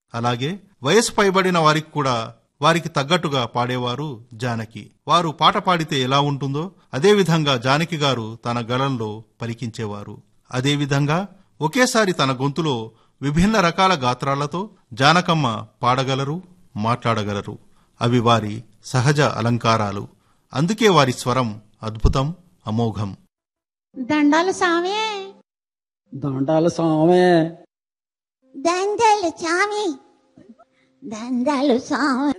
అలాగే వయసు పైబడిన వారికి కూడా వారికి తగ్గట్టుగా పాడేవారు జానకి వారు పాట పాడితే ఎలా ఉంటుందో అదేవిధంగా జానకి గారు తన గళంలో పలికించేవారు అదేవిధంగా ఒకేసారి తన గొంతులో విభిన్న రకాల గాత్రాలతో జానకమ్మ పాడగలరు మాట్లాడగలరు అవి వారి సహజ అలంకారాలు అందుకే వారి స్వరం అద్భుతం అమోఘం దండాలు సామే దండాలు స్వామి దండలు సామి దండాలు సామి